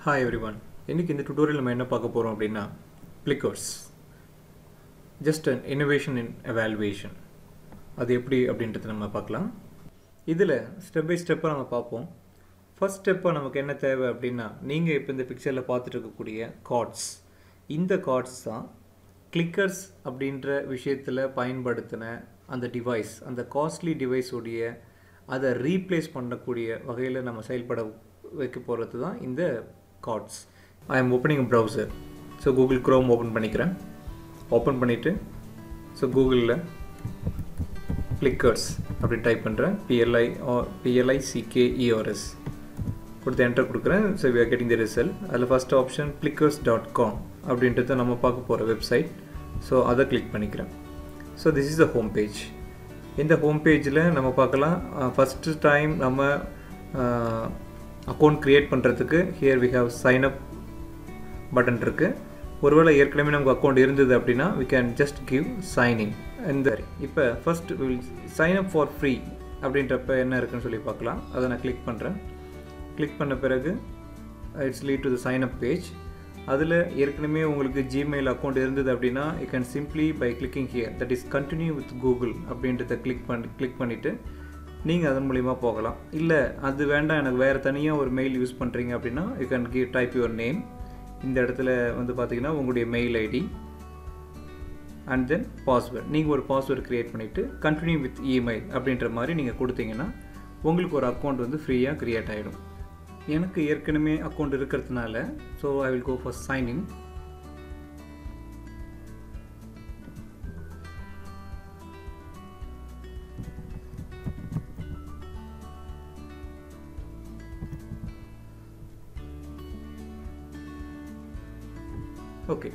hi every one இன்றைக்கி இந்த tutorial நம்ம என்ன பார்க்க போகிறோம் அப்படின்னா Plickers just an innovation in evaluation அது எப்படி அப்படின்றத நம்ம பார்க்கலாம் இதில் ஸ்டெப் பை ஸ்டெப்பாக நம்ம பார்ப்போம் ஃபர்ஸ்ட் ஸ்டெப்பாக நமக்கு என்ன தேவை அப்படின்னா நீங்கள் இப்போ இந்த பிக்சரில் பார்த்துட்டு இருக்கக்கூடிய கார்ட்ஸ் இந்த கார்ட்ஸ் தான் கிளிக்கர்ஸ் அப்படின்ற விஷயத்தில் பயன்படுத்தின அந்த டிவைஸ் அந்த காஸ்ட்லி டிவைஸுடைய அதை ரீப்ளேஸ் பண்ணக்கூடிய வகையில் நம்ம செயல்பட வைக்க போகிறது தான் இந்த cards I am opening browser so Google Chrome open பண்ணிக்கிறேன் ஓப்பன் பண்ணிவிட்டு ஸோ கூகுளில் ஃப்ளிக்கர்ஸ் அப்படி டைப் பண்ணுறேன் பிஎல்ஐ பிஎல்ஐ சிகேஇஆர்எஸ் கொடுத்து என்டர் கொடுக்குறேன் so we are getting the result அதில் first option Plickers dot com அப்படின்றத நம்ம பார்க்க போகிற வெப்சைட் ஸோ அதை கிளிக் பண்ணிக்கிறேன் so this is the home page இந்த ஹோம் பேஜில் நம்ம பார்க்கலாம் ஃபஸ்ட்டு டைம் நம்ம அக்கௌண்ட் க்ரியேட் பண்ணுறதுக்கு here we have sign up button இருக்குது ஒருவேளை ஏற்கனவே நமக்கு அக்கௌண்ட் இருந்தது அப்படின்னா we can just give sign in இந்த இப்போ first will sign up for free அப்படின்றப்ப என்ன இருக்குன்னு சொல்லி பார்க்கலாம் அதை நான் கிளிக் பண்ணுறேன் கிளிக் பண்ண பிறகு it's lead to the sign up page அதில் ஏற்கனவே உங்களுக்கு ஜிமெயில் அக்கௌண்ட் இருந்தது அப்படின்னா you can simply by clicking here that is continue with Google அப்படின்றத கிளிக் பண்ணி கிளிக் பண்ணிவிட்டு நீங்கள் அதன் மூலிமா போகலாம் இல்லை அது வேண்டாம் எனக்கு வேறு தனியாக ஒரு மெயில் யூஸ் பண்ணுறீங்க அப்படின்னா you can give type your name இந்த இடத்துல வந்து பார்த்தீங்கன்னா உங்களுடைய mail ID and then password நீங்கள் ஒரு பாஸ்வேர்டு க்ரியேட் பண்ணிவிட்டு கண்டினியூ வித் இமெயில் அப்படின்ற மாதிரி நீங்கள் கொடுத்தீங்கன்னா உங்களுக்கு ஒரு அக்கௌண்ட் வந்து ஃப்ரீயாக க்ரியேட் ஆகிடும் எனக்கு ஏற்கனவே அக்கௌண்ட் இருக்கிறதுனால so I will go for sign in okay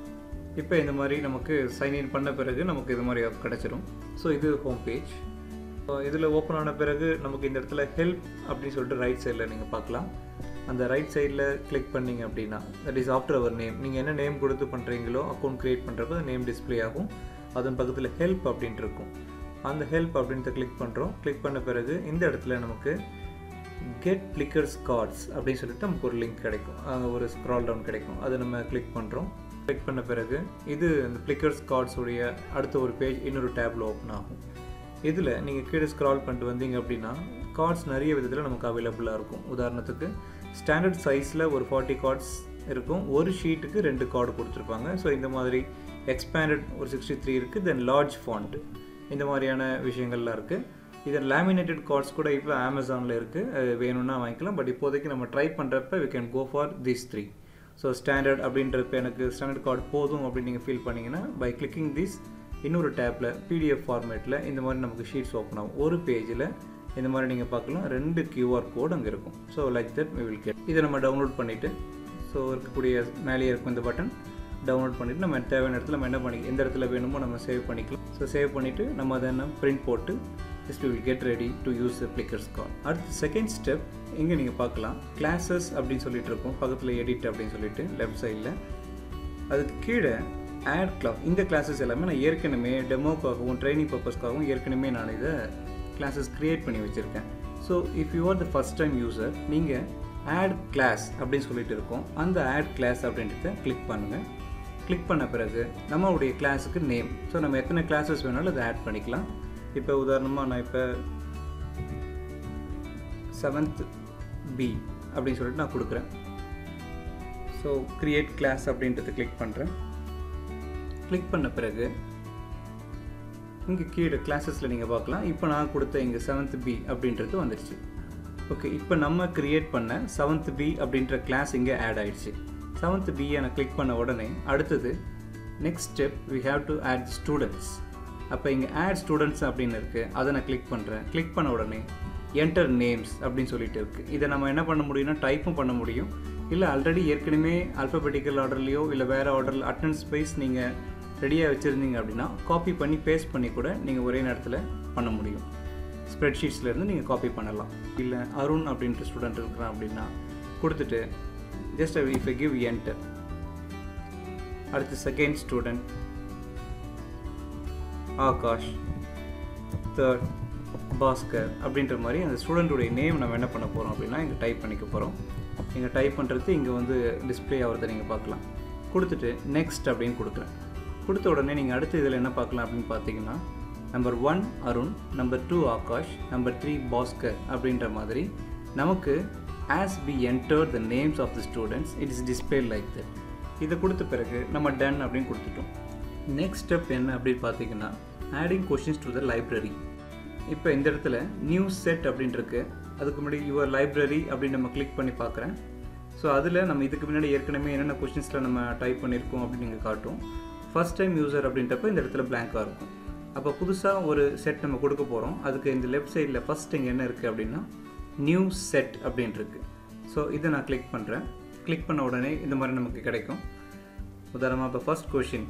இப்போ இந்த மாதிரி நமக்கு சைன்இன் பண்ண பிறகு நமக்கு இது மாதிரி கிடச்சிரும் ஸோ இது ஹோம் பேஜ் இதில் ஓப்பன் ஆன பிறகு நமக்கு இந்த இடத்துல ஹெல்ப் அப்படின்னு சொல்லிட்டு ரைட் சைடில் நீங்கள் பார்க்கலாம் அந்த ரைட் சைடில் கிளிக் பண்ணிங்க அப்படின்னா that is after our name நீங்கள் என்ன நேம் கொடுத்து பண்ணுறீங்களோ அக்கௌண்ட் க்ரியேட் பண்ணுறப்ப நேம் டிஸ்பிளே ஆகும் அதன் பக்கத்தில் ஹெல்ப் அப்படின்ட்டு இருக்கும் அந்த ஹெல்ப் அப்படின்றத கிளிக் பண்ணுறோம் கிளிக் பண்ண பிறகு இந்த இடத்துல நமக்கு கெட் பிளிக்கர்ஸ் கார்ட்ஸ் அப்படின்னு சொல்லிட்டு நமக்கு ஒரு லிங்க் கிடைக்கும் அங்கே ஒரு ஸ்க்ரால் டவுன் கிடைக்கும் அதை நம்ம கிளிக் பண்ணுறோம் கிளிக் பண்ண பிறகு இது இந்த பிளிக்கர்ஸ் கார்ட்ஸுடைய அடுத்த ஒரு பேஜ் இன்னொரு டேப்பில் ஓப்பன் ஆகும் இதில் நீங்கள் கீழே ஸ்க்ரால் பண்ணிட்டு வந்தீங்க அப்படின்னா கார்ட்ஸ் நிறைய விதத்தில் நமக்கு அவைலபிளாக இருக்கும் உதாரணத்துக்கு ஸ்டாண்டர்ட் சைஸில் ஒரு ஃபார்ட்டி கார்ட்ஸ் இருக்கும் ஒரு ஷீட்டுக்கு ரெண்டு கார்டு கொடுத்துருப்பாங்க ஸோ இந்த மாதிரி எக்ஸ்பேண்டட் ஒரு சிக்ஸ்டி த்ரீ இருக்குது தென் லார்ஜ் ஃபாண்ட் இந்த மாதிரியான விஷயங்கள்லாம் இருக்குது இதன் லேமினேட்டட் கார்ட்ஸ் கூட இப்போ அமேசானில் இருக்குது வேணும்னா வாங்கிக்கலாம் பட் இப்போதைக்கு நம்ம ட்ரை பண்ணுறப்ப we can go for these three so standard அப்படின்றப்ப எனக்கு ஸ்டாண்டர்ட் கார்டு போதும் அப்படின்னு நீங்கள் ஃபீல் பண்ணிங்கன்னா பை கிளிக்கிங் திஸ் இன்னொரு டேப்பில் பிடிஎஃப் ஃபார்மேட்டில் இந்த மாதிரி நமக்கு ஷீட்ஸ் ஓப்பன் ஆகும் ஒரு பேஜில் இந்த மாதிரி நீங்கள் பார்க்கலாம் ரெண்டு கியூஆர் கோட் அங்கே இருக்கும் so like that we will get இதை நம்ம டவுன்லோட் பண்ணிவிட்டு ஸோ இருக்கக்கூடிய மேலேயே இருக்கும் இந்த பட்டன் டவுன்லோட் பண்ணிவிட்டு நம்ம தேவையான இடத்துல நம்ம என்ன பண்ணி எந்த இடத்துல வேணுமோ நம்ம சேவ் பண்ணிக்கலாம் ஸோ சேவ் பண்ணிவிட்டு நம்ம அதை என்ன பிரிண்ட் போட்டு just will get ready to use Plickers call அடுத்து செகண்ட் ஸ்டெப் இங்கே நீங்கள் பார்க்கலாம் கிளாஸஸ் அப்படின்னு சொல்லிட்டு இருக்கும் பக்கத்தில் எடிட் அப்படின்னு சொல்லிட்டு லெஃப்ட் சைடில் அதுக்கு கீழே ஆட் கிளாஸ் இந்த கிளாஸஸ் எல்லாமே நான் ஏற்கனவே டெமோக்காகவும் ட்ரைனிங் பர்பஸ்க்காகவும் ஏற்கனவே நான் இதை கிளாஸஸ் க்ரியேட் பண்ணி வச்சுருக்கேன் so if you are the first time user நீங்கள் ஆட் கிளாஸ் அப்படின்னு சொல்லிட்டு இருக்கோம் அந்த ஆட் கிளாஸ் அப்படின்றத கிளிக் பண்ணுங்கள் கிளிக் பண்ண பிறகு நம்மளுடைய கிளாஸுக்கு நேம் ஸோ நம்ம எத்தனை கிளாஸஸ் வேணாலும் அதை ஆட் பண்ணிக்கலாம் இப்போ உதாரணமாக நான் இப்போ செவன்த் பி அப்படின்னு சொல்லிட்டு நான் கொடுக்குறேன் ஸோ க்ரியேட் கிளாஸ் அப்படின்றத கிளிக் பண்ணுறேன் கிளிக் பண்ண பிறகு இங்கே கீழே கிளாஸஸில் நீங்கள் பார்க்கலாம் இப்போ நான் கொடுத்த இங்கே செவன்த் பி அப்படின்றது வந்துடுச்சு ஓகே இப்போ நம்ம க்ரியேட் பண்ண செவன்த் பி அப்படின்ற கிளாஸ் இங்கே ஆட் ஆகிடுச்சு செவன்த் பியை நான் கிளிக் பண்ண உடனே அடுத்தது next step we have to add students அப்போ இங்கே ஆட் ஸ்டூடெண்ட்ஸ் அப்படின்னு இருக்குது அதை நான் கிளிக் பண்ணுறேன் கிளிக் பண்ண உடனே என்டர் நேம்ஸ் அப்படின்னு சொல்லிட்டு இருக்குது இதை நம்ம என்ன பண்ண முடியும்னா டைப்பும் பண்ண முடியும் இல்லை ஆல்ரெடி ஏற்கனவே அல்ஃபபெட்டிக்கல் ஆர்டர்லேயோ இல்லை வேறு ஆர்டரில் அட்டன்ஸ் வைஸ் நீங்கள் ரெடியாக வச்சுருந்தீங்க அப்படின்னா காப்பி பண்ணி பேஸ்ட் பண்ணி கூட நீங்கள் ஒரே நேரத்தில் பண்ண முடியும் ஸ்ப்ரெட்ஷீட்ஸ்லேருந்து நீங்கள் காப்பி பண்ணலாம் இல்லை அருண் அப்படின்ற ஸ்டூடெண்ட் இருக்கிறான் அப்படின்னா கொடுத்துட்டு just if I give enter அடுத்து second student Akash third Bhaskar அப்படின்ற மாதிரி அந்த ஸ்டூடெண்ட்டுடைய நேம் நம்ம என்ன பண்ண போகிறோம் அப்படின்னா இங்கே டைப் பண்ணிக்க போகிறோம் நீங்கள் டைப் பண்ணுறது இங்கே வந்து டிஸ்ப்ளே ஆகிறத நீங்கள் பார்க்கலாம் கொடுத்துட்டு நெக்ஸ்ட் அப்படின்னு கொடுக்குறேன் கொடுத்த உடனே நீங்கள் அடுத்த இதில் என்ன பார்க்கலாம் அப்படின்னு பார்த்தீங்கன்னா number one Arun number two Akash number three Bhaskar அப்படின்ற மாதிரி நமக்கு as we enter the names of the students it is display like that இதை கொடுத்த பிறகு நம்ம டன் அப்படின்னு கொடுத்துட்டோம் நெக்ஸ்ட் ஸ்டெப் என்ன அப்படின்னு பார்த்தீங்கன்னா adding questions to the library இப்போ இந்த இடத்துல நியூ செட் அப்படின்னு இருக்கு அதுக்கு முன்னாடி யுவர் லைப்ரரி அப்படின்னு நம்ம கிளிக் பண்ணி பார்க்குறேன் ஸோ அதில் நம்ம இதுக்கு முன்னாடி ஏற்கனவே என்னென்ன கொஷின்ஸில் நம்ம டைப் பண்ணியிருக்கோம் அப்படின்னு நீங்கள் காட்டும் ஃபர்ஸ்ட் டைம் யூசர் அப்படின்றப்ப இந்த இடத்துல blank-ஆ இருக்கும் அப்போ புதுசாக ஒரு செட் நம்ம கொடுக்க போகிறோம் அதுக்கு இந்த லெஃப்ட் சைடில் ஃபஸ்ட் இங்கே என்ன இருக்குது அப்படின்னா நியூ செட் அப்படின்னு இருக்கு ஸோ இதை நான் கிளிக் பண்ணுறேன் கிளிக் பண்ண உடனே இந்த மாதிரி நமக்கு கிடைக்கும் உதாரணமாக இப்போ first question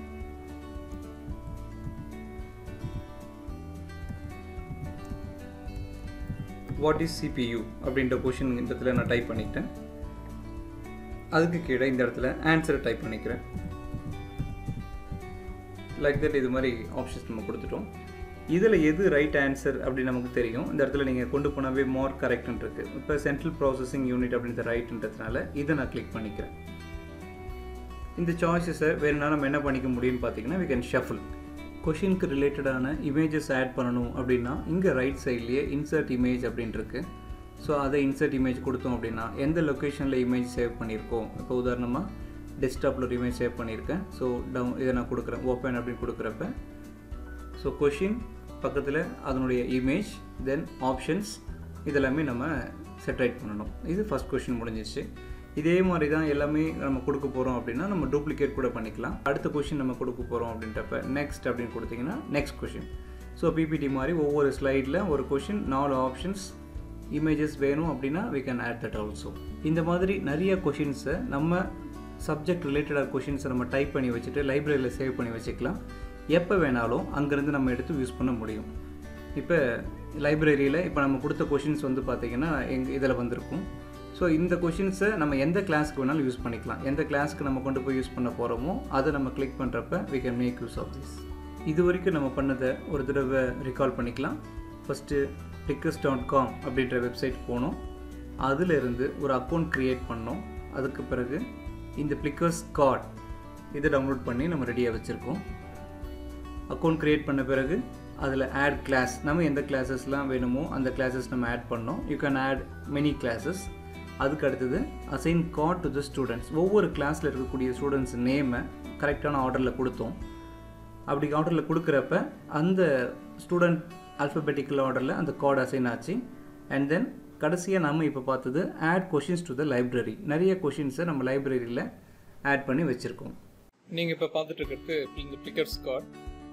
what is CPU அப்படின்ற கொஷின் இந்த இடத்துல நான் டைப் பண்ணிட்டேன் அதுக்கு கீழே இந்த இடத்துல ஆன்சரை டைப் பண்ணிக்கிறேன் லைக் தட் இது மாதிரி ஆப்ஷன்ஸ் நம்ம கொடுத்துட்டோம் இதில் எது ரைட் ஆன்சர் அப்படின்னு நமக்கு தெரியும் இந்த இடத்துல நீங்கள் கொண்டு போனாவே மோர் கரெக்ட்னு இருக்கு இப்போ சென்ட்ரல் ப்ராசஸிங் யூனிட் அப்படின்ற ரைட்ன்றதுனால இதை நான் கிளிக் பண்ணிக்கிறேன் இந்த சாய்ஸஸை வேணும்னா நம்ம என்ன பண்ணிக்க முடியும்னு பார்த்தீங்கன்னா வி கேன் ஷஃபிள் கொஷினுக்கு ரிலேட்டடான இமேஜஸ் ஆட் பண்ணணும் அப்படின்னா இங்கே ரைட் சைட்லேயே இன்சர்ட் இமேஜ் அப்படின்னு இருக்கு ஸோ அதை இன்சர்ட் இமேஜ் கொடுத்தோம் அப்படின்னா எந்த லொக்கேஷனில் இமேஜ் சேவ் பண்ணியிருக்கோம் இப்போ உதாரணமாக டெஸ்க்டாப்பில் ஒரு இமேஜ் சேவ் பண்ணியிருக்கேன் ஸோ டவுன் இதை நான் கொடுக்குறேன் ஓப்பன் அப்படின்னு கொடுக்குறப்ப ஸோ கொஷின் பக்கத்தில் அதனுடைய இமேஜ் தென் ஆப்ஷன்ஸ் இதெல்லாமே நம்ம செட்ரைட் பண்ணணும் இது ஃபஸ்ட் கொஷின் முடிஞ்சிச்சு இதே மாதிரி தான் எல்லாமே நம்ம கொடுக்க போகிறோம் அப்படின்னா நம்ம டூப்ளிகேட் கூட பண்ணிக்கலாம் அடுத்த கொஷின் நம்ம கொடுக்க போகிறோம் அப்படின்றப்ப நெக்ஸ்ட் அப்படின்னு கொடுத்தீங்கன்னா நெக்ஸ்ட் கொஷின் ஸோ பிபிடி மாதிரி ஒவ்வொரு ஸ்லைடில் ஒரு கொஷின் நாலு ஆப்ஷன்ஸ் இமேஜஸ் வேணும் அப்படின்னா we can add that also இந்த மாதிரி நிறைய கொஷின்ஸை நம்ம சப்ஜெக்ட் ரிலேட்டடாக கொஷின்ஸை நம்ம டைப் பண்ணி வச்சுட்டு லைப்ரரியில் சேவ் பண்ணி வச்சுக்கலாம் எப்போ வேணாலும் அங்கேருந்து நம்ம எடுத்து யூஸ் பண்ண முடியும் இப்போ லைப்ரரியில் இப்போ நம்ம கொடுத்த கொஷின்ஸ் வந்து பார்த்திங்கன்னா எங்கள் இதில் வந்திருக்கும் ஸோ இந்த கொஷின்ஸை நம்ம எந்த கிளாஸ்க்கு வேணாலும் யூஸ் பண்ணிக்கலாம் எந்த கிளாஸ்க்கு நம்ம கொண்டு போய் யூஸ் பண்ண போகிறோமோ அதை நம்ம கிளிக் பண்ணுறப்ப we can make use of this இது வரைக்கும் நம்ம பண்ணதை ஒரு தடவை ரிகால் பண்ணிக்கலாம் ஃபஸ்ட்டு பிக்கஸ் டாட் காம் அப்படின்ற வெப்சைட் போனோம் அதிலிருந்து ஒரு அக்கௌண்ட் க்ரியேட் பண்ணோம் அதுக்கு பிறகு இந்த பிளிக்கர்ஸ் கார்ட் இதை டவுன்லோட் பண்ணி நம்ம ரெடியாக வச்சுருக்கோம் அக்கௌண்ட் க்ரியேட் பண்ண பிறகு அதில் ஆட் கிளாஸ் நம்ம எந்த கிளாஸஸ்லாம் வேணுமோ அந்த கிளாஸஸ் நம்ம ஆட் பண்ணோம் you can add many classes அதுக்கு அடுத்தது assign card to the students ஒவ்வொரு கிளாஸில் இருக்கக்கூடிய ஸ்டூடெண்ட்ஸ் நேமை கரெக்டான ஆர்டரில் கொடுத்தோம் அப்படி ஆர்டரில் கொடுக்குறப்ப அந்த ஸ்டூடெண்ட் அல்ஃபபெட்டிக்கல் ஆர்டரில் அந்த கார்டு அசைன் ஆச்சு அண்ட் தென் கடைசியாக நம்ம இப்போ பார்த்தது add questions to the library நிறைய கொஷின்ஸை நம்ம லைப்ரரியில் ஆட் பண்ணி வச்சுருக்கோம் நீங்கள் இப்போ பார்த்துட்டு இருக்கிறது இந்த பிக்கர்ஸ் கார்டு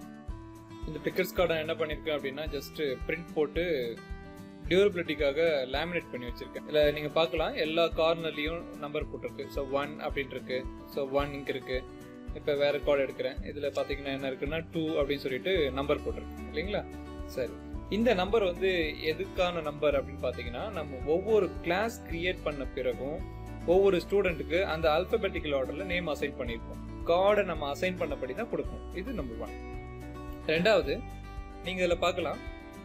இந்த பிக்கர்ஸ் கார்டை என்ன பண்ணியிருக்கேன் அப்படின்னா ஜஸ்ட் பிரிண்ட் போட்டு டியூரபிலிட்டிக்காக லேமினேட் பண்ணி வச்சிருக்கேன் இதில் நீங்கள் பார்க்கலாம் எல்லா கார்னர்லேயும் நம்பர் போட்டிருக்கு ஸோ ஒன் அப்படின்ட்டு இருக்கு ஸோ ஒன் இங்கே இருக்கு இப்போ வேற கார்டு எடுக்கிறேன் இதில் பார்த்தீங்கன்னா என்ன இருக்குன்னா டூ அப்படின்னு சொல்லிட்டு நம்பர் போட்டிருக்கு இல்லைங்களா சரி இந்த நம்பர் வந்து எதுக்கான நம்பர் அப்படின்னு பார்த்தீங்கன்னா நம்ம ஒவ்வொரு கிளாஸ் கிரியேட் பண்ண பிறகும் ஒவ்வொரு ஸ்டூடெண்ட்டுக்கு அந்த அல்பபெட்டிக்கல் ஆர்டரில் நேம் அசைன் பண்ணியிருப்போம் கார்டை நம்ம அசைன் பண்ணபடி தான் கொடுப்போம் இது நம்பர் ஒன் ரெண்டாவது நீங்கள் இதில் பார்க்கலாம்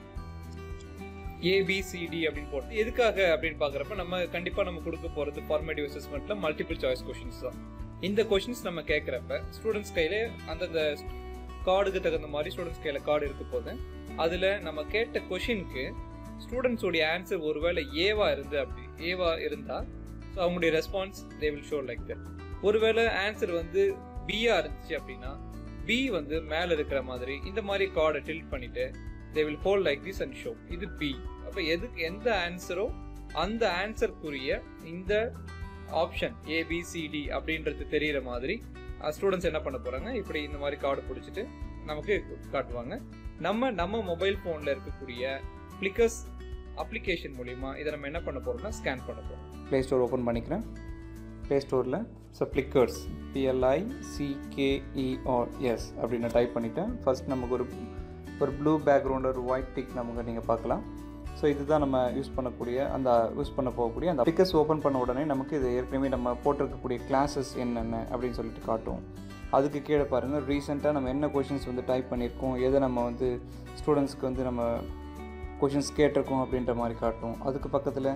ஏபிசிடி அப்படின்னு போட்டு எதுக்காக அப்படின்னு பார்க்குறப்ப நம்ம கண்டிப்பாக நம்ம கொடுக்க போகிறது ஃபார்மேட்டிவ் அசஸ்மெண்ட்டில் மல்டிபிள் சாய்ஸ் கொஷின்ஸ் தான் இந்த கொஷின்ஸ் நம்ம கேட்குறப்ப ஸ்டூடெண்ட்ஸ் கையில் அந்தந்த கார்டுக்கு தகுந்த மாதிரி ஸ்டூடெண்ட்ஸ் கையில் கார்டு இருக்க போது அதில் நம்ம கேட்ட கொஷினுக்கு ஸ்டூடெண்ட்ஸோடைய ஆன்சர் ஒருவேளை ஏவா இருந்து அப்படி ஏவா இருந்தால் ஸோ அவங்களுடைய response they will show like that ஒருவேளை ஆன்சர் வந்து பியா இருந்துச்சு அப்படின்னா பி வந்து மேலே இருக்கிற மாதிரி இந்த மாதிரி கார்டை டில்ட் பண்ணிட்டு they will hold like this and show இது பி அப்போ எதுக்கு எந்த ஆன்சரோ அந்த ஆன்சருக்குரிய இந்த ஆப்ஷன் ஏபிசிடி அப்படின்றது தெரியிற மாதிரி ஸ்டூடெண்ட்ஸ் என்ன பண்ண போறாங்க இப்படி இந்த மாதிரி கார்டு பிடிச்சிட்டு நமக்கு காட்டுவாங்க நம்ம நம்ம மொபைல் ஃபோனில் இருக்கக்கூடிய பிளிக்கர்ஸ் அப்ளிகேஷன் மூலிமா இதை நம்ம என்ன பண்ண போறோம்னா ஸ்கேன் பண்ண போறோம் ப்ளே ஸ்டோர் ஓப்பன் பண்ணிக்கிறேன் ப்ளே ஸ்டோரில் ஸோ பிளிக்கர்ஸ் பிஎல்ஐ சிகேஇஆர்எஸ் அப்படின்னு டைப் பண்ணிவிட்டேன் ஃபர்ஸ்ட் நமக்கு ஒரு ஒரு ப்ளூ பேக்ரவுண்ட் ஒரு ஒயிட் டிக் நமக்கு நீங்கள் பார்க்கலாம் ஸோ இதுதான் நம்ம யூஸ் பண்ணக்கூடிய அந்த யூஸ் பண்ண போகக்கூடிய அந்த பிக்கர்ஸ் ஓப்பன் பண்ண உடனே நமக்கு இது ஏற்கனவே நம்ம போட்டிருக்கக்கூடிய கிளாஸஸ் என்னென்ன அப்படின்னு சொல்லிட்டு காட்டும் அதுக்கு கீழே பாருங்கள் ரீசெண்டாக நம்ம என்ன கொஷின்ஸ் வந்து டைப் பண்ணியிருக்கோம் எதை நம்ம வந்து ஸ்டூடெண்ட்ஸ்க்கு வந்து நம்ம கொஷின்ஸ் கேட்டிருக்கோம் அப்படின்ற மாதிரி காட்டும் அதுக்கு பக்கத்தில்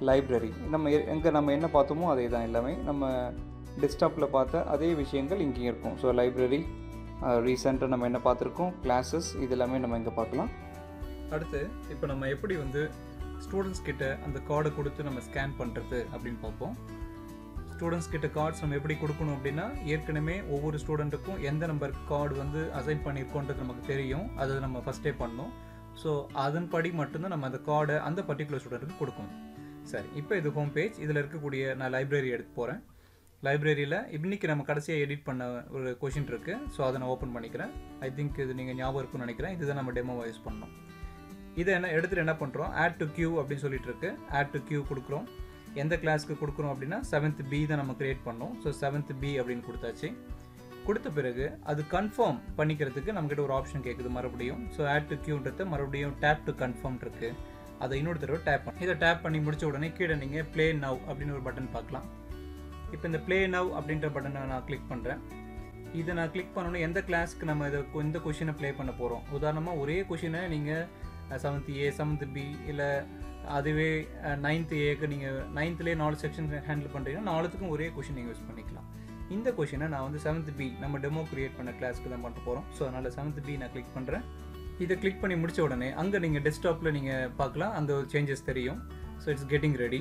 லைப்ரரி நம்ம எங்கே நம்ம என்ன பார்த்தோமோ அதே தான் எல்லாமே நம்ம டெஸ்க்டாப்பில் பார்த்த அதே விஷயங்கள் இங்கேயும் இருக்கும் ஸோ லைப்ரரி ரீசெண்டாக நம்ம என்ன பார்த்துருக்கோம் கிளாஸஸ் இது எல்லாமே நம்ம இங்கே பார்க்கலாம் அடுத்து இப்போ நம்ம எப்படி வந்து ஸ்டூடெண்ட்ஸ் கிட்ட அந்த கார்டை கொடுத்து நம்ம ஸ்கேன் பண்ணுறது அப்படின்னு பார்ப்போம் ஸ்டூடெண்ட்ஸ் கிட்ட கார்ட்ஸ் நம்ம எப்படி கொடுக்கணும் அப்படின்னா ஏற்கனவே ஒவ்வொரு ஸ்டூடெண்ட்டுக்கும் எந்த நம்பர் கார்டு வந்து அசைன் பண்ணியிருக்கோன்றது நமக்கு தெரியும் அதை நம்ம ஃபஸ்ட்டே பண்ணோம் ஸோ அதன்படி மட்டும்தான் நம்ம அந்த கார்டை அந்த பர்டிகுலர் ஸ்டூடெண்ட்டுக்கு கொடுக்கணும் சரி இப்போ இது ஹோம் பேஜ் இதில் இருக்கக்கூடிய நான் லைப்ரரி எடுத்து போகிறேன் லைப்ரரியில் இன்றைக்கி நம்ம கடைசியாக எடிட் பண்ண ஒரு கொஷின் இருக்குது ஸோ அதை நான் ஓப்பன் பண்ணிக்கிறேன் ஐ திங்க் இது நீங்கள் ஞாபகம் இருக்கும்னு நினைக்கிறேன் இதுதான் நம்ம டெமோவை யூஸ் பண்ணோம் இதை என்ன எடுத்துகிட்டு என்ன பண்ணுறோம் ஆட் டு கியூ அப்படின்னு சொல்லிட்டு இருக்கு ஆட் டு கியூ கொடுக்குறோம் எந்த கிளாஸ்க்கு கொடுக்குறோம் அப்படின்னா செவன்த் பி தான் நம்ம கிரியேட் பண்ணோம் ஸோ செவன்த் பி அப்படின்னு கொடுத்தாச்சு கொடுத்த பிறகு அது கன்ஃபார்ம் பண்ணிக்கிறதுக்கு நம்மக்கிட்ட ஒரு ஆப்ஷன் கேட்குது மறுபடியும் ஸோ ஆட் டு கியூன்றது மறுபடியும் டேப் டு கன்ஃபார்ம் இருக்கு அதை இன்னொரு தடவை டேப் பண்ணி இதை டேப் பண்ணி முடிச்ச உடனே கீழே நீங்கள் ப்ளே நவ் அப்படின்னு ஒரு பட்டன் பார்க்கலாம் இப்போ இந்த ப்ளே நவ் அப்படின்ற பட்டனை நான் கிளிக் பண்ணுறேன் இதை நான் கிளிக் பண்ணணும் எந்த கிளாஸ்க்கு நம்ம இதை இந்த கொஷினை ப்ளே பண்ண போகிறோம் உதாரணமாக ஒரே கொஷினை நீங்கள் செவன்த் ஏ செவன்த் பி இல்லை அதுவே நைன்த் ஏக்கு நீங்கள் நைன்த்லேயே நாலு செக்ஷன் ஹேண்டில் பண்ணுறீங்கன்னா நாலுத்துக்கும் ஒரே கொஷின் நீங்கள் யூஸ் பண்ணிக்கலாம் இந்த கொஷினை நான் வந்து செவன்த் பி நம்ம டெமோ கிரியேட் பண்ண கிளாஸ்க்கு தான் பண்ண போகிறோம் ஸோ அதனால் செவன்த் பி நான் கிளிக் பண்ணுறேன் இதை கிளிக் பண்ணி முடிச்ச உடனே அங்கே நீங்கள் டெஸ்க்டாப்பில் நீங்கள் பார்க்கலாம் அந்த சேஞ்சஸ் தெரியும் ஸோ இட்ஸ் கெட்டிங் ரெடி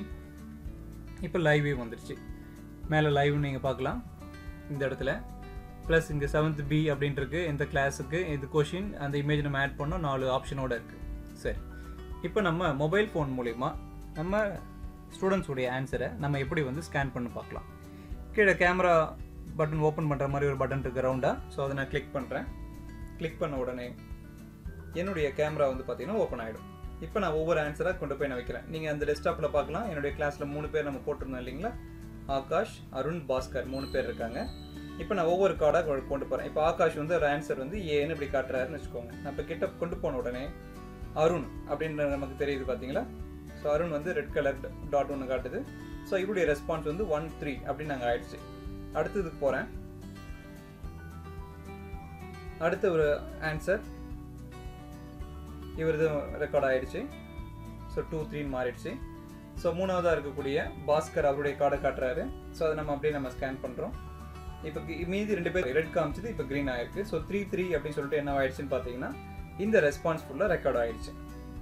இப்போ லைவே வந்துருச்சு மேலே லைவ் நீங்கள் பார்க்கலாம் இந்த இடத்துல ப்ளஸ் இங்கே செவன்த் பி அப்படின்ட்டுருக்கு இந்த கிளாஸுக்கு இது கொஷின் அந்த இமேஜ் நம்ம ஆட் பண்ணோம் நாலு ஆப்ஷனோட இருக்குது சரி இப்போ நம்ம மொபைல் ஃபோன் மூலிமா நம்ம ஸ்டூடெண்ட்ஸுடைய ஆன்சரை நம்ம எப்படி வந்து ஸ்கேன் பண்ணி பார்க்கலாம் கீழே கேமரா பட்டன் ஓப்பன் பண்ணுற மாதிரி ஒரு பட்டன் இருக்குது ரவுண்டாக ஸோ அதை நான் கிளிக் பண்ணுறேன் கிளிக் பண்ண உடனே என்னுடைய கேமரா வந்து பார்த்தீங்கன்னா ஓப்பன் ஆகிடும் இப்போ நான் ஒவ்வொரு ஆன்சராக கொண்டு போய் நான் வைக்கிறேன் நீங்கள் அந்த டெஸ்க்டாப்பில் பார்க்கலாம் என்னுடைய கிளாஸில் மூணு பேர் நம்ம போட்டிருந்தோம் இல்லைங்களா ஆகாஷ் அருண் பாஸ்கர் மூணு பேர் இருக்காங்க இப்போ நான் ஒவ்வொரு கார்டாக கொண்டு போகிறேன் இப்போ ஆகாஷ் வந்து ஒரு ஆன்சர் வந்து ஏன்னு இப்படி காட்டுறாருன்னு வச்சுக்கோங்க நான் இப்போ கிட்ட கொண்டு போன உடனே அருண் அப்படின்ற நமக்கு தெரியுது பார்த்தீங்களா ஸோ அருண் வந்து ரெட் கலர் டாட் ஒன்று காட்டுது ஸோ இவருடைய ரெஸ்பான்ஸ் வந்து ஒன் த்ரீ அப்படின்னு நாங்கள் ஆயிடுச்சு அடுத்ததுக்கு போகிறேன் அடுத்த ஒரு ஆன்சர் இவரது ரெக்கார்ட் ஆயிடுச்சு ஸோ டூ த்ரீன்னு மாறிடுச்சு ஸோ மூணாவதாக இருக்கக்கூடிய பாஸ்கர் அவருடைய கார்டை காட்டுறாரு ஸோ அதை நம்ம அப்படியே நம்ம ஸ்கேன் பண்ணுறோம் இப்போ மீதி ரெண்டு பேர் ரெட் காமிச்சது இப்போ க்ரீன் ஆயிருக்கு ஸோ த்ரீ த்ரீ அப்படின்னு சொல்லிட்டு என்ன ஆயிடுச்சுன்னு பார்த்தீங்கன்னா இந்த ரெஸ்பான்ஸ் ஃபுல்லாக ரெக்கார்ட் ஆயிடுச்சு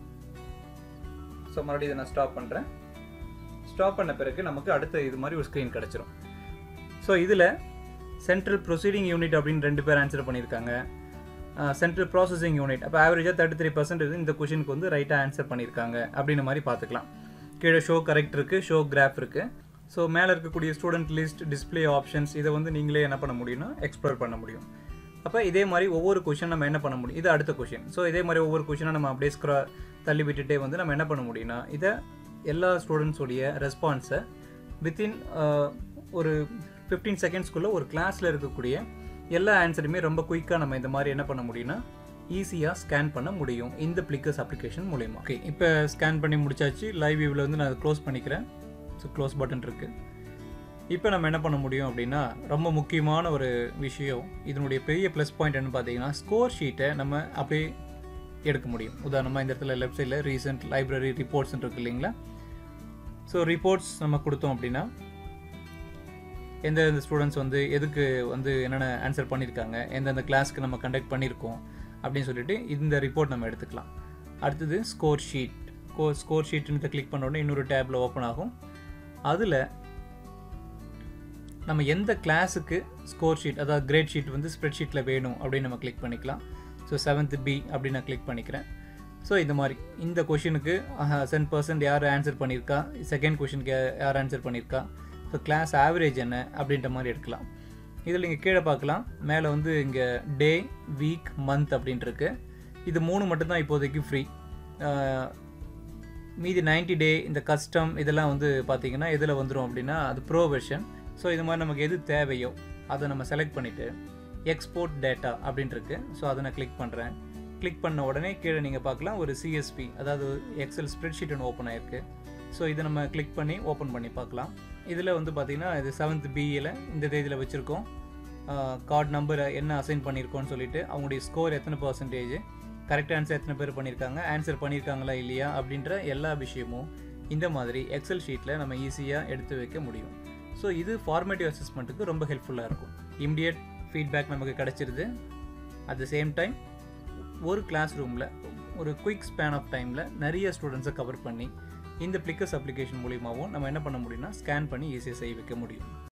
ஸோ மறுபடியும் இதை நான் ஸ்டாப் பண்ணுறேன் ஸ்டாப் பண்ண பிறகு நமக்கு அடுத்த இது மாதிரி ஒரு ஸ்க்ரீன் கிடச்சிரும் ஸோ இதில் சென்ட்ரல் ப்ரொசீடிங் யூனிட் அப்படின்னு ரெண்டு பேர் ஆன்சர் பண்ணியிருக்காங்க சென்ட்ரல் ப்ராசஸிங் யூனிட் அப்போ ஆவரேஜாக தேர்ட்டி த்ரீ பர்சன்ட் இந்த கொஷினுக்கு வந்து ரைட்டாக ஆன்சர் பண்ணியிருக்காங்க அப்படின்ற மாதிரி பார்த்துக்கலாம் கீழே ஷோ கரெக்ட் இருக்குது ஷோ கிராஃப் இருக்குது ஸோ மேலே இருக்கக்கூடிய ஸ்டூடெண்ட் லிஸ்ட் டிஸ்பிளே ஆப்ஷன்ஸ் இதை வந்து நீங்களே என்ன பண்ண முடியும்னா எக்ஸ்ப்ளோர் பண்ண முடியும் அப்போ இதே மாதிரி ஒவ்வொரு கொஷின் நம்ம என்ன பண்ண முடியும் இது அடுத்த கொஷின் ஸோ இதே மாதிரி ஒவ்வொரு கொஷினை நம்ம அப்படியே ஸ்க்ரா தள்ளி விட்டுட்டே வந்து நம்ம என்ன பண்ண முடியும்னா இதை எல்லா ஸ்டூடெண்ட்ஸோடைய ரெஸ்பான்ஸை வித்தின் ஒரு ஃபிஃப்டீன் செகண்ட்ஸ்க்குள்ளே ஒரு கிளாஸில் இருக்கக்கூடிய எல்லா ஆன்சருமே ரொம்ப குயிக்காக நம்ம இந்த மாதிரி என்ன பண்ண முடியும்னா ஈஸியாக ஸ்கேன் பண்ண முடியும் இந்த பிளிக்கர்ஸ் அப்ளிகேஷன் மூலயமா ஓகே இப்போ ஸ்கேன் பண்ணி முடிச்சாச்சு லைவ் வியூவில் வந்து நான் க்ளோஸ் பண்ணிக்கிறேன் ஸோ க்ளோஸ் பட்டன் இருக்குது இப்போ நம்ம என்ன பண்ண முடியும் அப்படின்னா ரொம்ப முக்கியமான ஒரு விஷயம் இதனுடைய பெரிய ப்ளஸ் பாயிண்ட் என்ன பார்த்தீங்கன்னா ஸ்கோர் ஷீட்டை நம்ம அப்படியே எடுக்க முடியும் உதாரணமாக இந்த இடத்துல லெஃப்ட் சைடில் ரீசெண்ட் லைப்ரரி ரிப்போர்ட்ஸ் இருக்கு இல்லைங்களா ஸோ ரிப்போர்ட்ஸ் நம்ம கொடுத்தோம் அப்படின்னா எந்தெந்த ஸ்டூடெண்ட்ஸ் வந்து எதுக்கு வந்து என்னென்ன ஆன்சர் பண்ணியிருக்காங்க எந்தெந்த கிளாஸ்க்கு நம்ம கண்டக்ட் பண்ணியிருக்கோம் அப்படின்னு சொல்லிட்டு இந்த ரிப்போர்ட் நம்ம எடுத்துக்கலாம் அடுத்தது ஸ்கோர் ஷீட் கோ ஸ்கோர் ஷீட்னு கிளிக் பண்ண உடனே இன்னொரு டேப்பில் ஓப்பன் ஆகும் அதில் நம்ம எந்த கிளாஸுக்கு ஸ்கோர் ஷீட் அதாவது கிரேட் ஷீட் வந்து ஸ்ப்ரெட் ஷீட்டில் வேணும் அப்படின்னு நம்ம கிளிக் பண்ணிக்கலாம் ஸோ செவன்த் பி அப்படின்னு நான் கிளிக் பண்ணிக்கிறேன் ஸோ இந்த மாதிரி இந்த கொஷினுக்கு சென் பர்சன்ட் யார் ஆன்சர் பண்ணியிருக்கா செகண்ட் கொஷினுக்கு யார் ஆன்சர் பண்ணியிருக்கா ஸோ கிளாஸ் ஆவரேஜ் என்ன அப்படின்ற மாதிரி எடுக்கலாம் இதில் நீங்கள் கீழே பார்க்கலாம் மேலே வந்து இங்கே டே வீக் மந்த் அப்படின்ட்டுருக்கு இது மூணு மட்டும்தான் இப்போதைக்கு ஃப்ரீ மீதி நைன்டி டே இந்த கஸ்டம் இதெல்லாம் வந்து பார்த்தீங்கன்னா எதில் வந்துடும் அப்படின்னா அது ப்ரோ வெர்ஷன் ஸோ இது மாதிரி நமக்கு எது தேவையோ அதை நம்ம செலக்ட் பண்ணிவிட்டு எக்ஸ்போர்ட் டேட்டா அப்படின்ட்டுருக்கு ஸோ அதை நான் கிளிக் பண்ணுறேன் கிளிக் பண்ண உடனே கீழே நீங்கள் பார்க்கலாம் ஒரு சிஎஸ்பி அதாவது எக்ஸல் ஸ்ப்ரெட்ஷீட் ஒன்று ஓப்பன் ஆயிருக்கு ஸோ இதை நம்ம கிளிக் பண்ணி ஓப்பன் பண்ணி பார்க்கலாம் இதில் வந்து பார்த்திங்கன்னா இது செவன்த் பிஇயில் இந்த தேதியில் வச்சுருக்கோம் கார்டு நம்பர் என்ன அசைன் பண்ணியிருக்கோன்னு சொல்லிட்டு அவங்களுடைய ஸ்கோர் எத்தனை பர்சன்டேஜ் கரெக்ட் ஆன்சர் எத்தனை பேர் பண்ணியிருக்காங்க ஆன்சர் பண்ணியிருக்காங்களா இல்லையா அப்படின்ற எல்லா விஷயமும் இந்த மாதிரி எக்ஸல் ஷீட்டில் நம்ம ஈஸியாக எடுத்து வைக்க முடியும் ஸோ இது ஃபார்மேட்டிவ் அசஸ்மெண்ட்டுக்கு ரொம்ப ஹெல்ப்ஃபுல்லாக இருக்கும் இம்மிடியட் ஃபீட்பேக் நமக்கு கிடச்சிருது அட் த சேம் டைம் ஒரு கிளாஸ் ரூமில் ஒரு குயிக் ஸ்பேன் ஆஃப் டைமில் நிறைய ஸ்டூடெண்ட்ஸை கவர் பண்ணி இந்த ப்ளிக்கஸ் அப்ளிகேஷன் மூலியமாகவும் நம்ம என்ன பண்ண முடியும்னா ஸ்கேன் பண்ணி ஈஸியாக செய்ய வைக்க முடியும்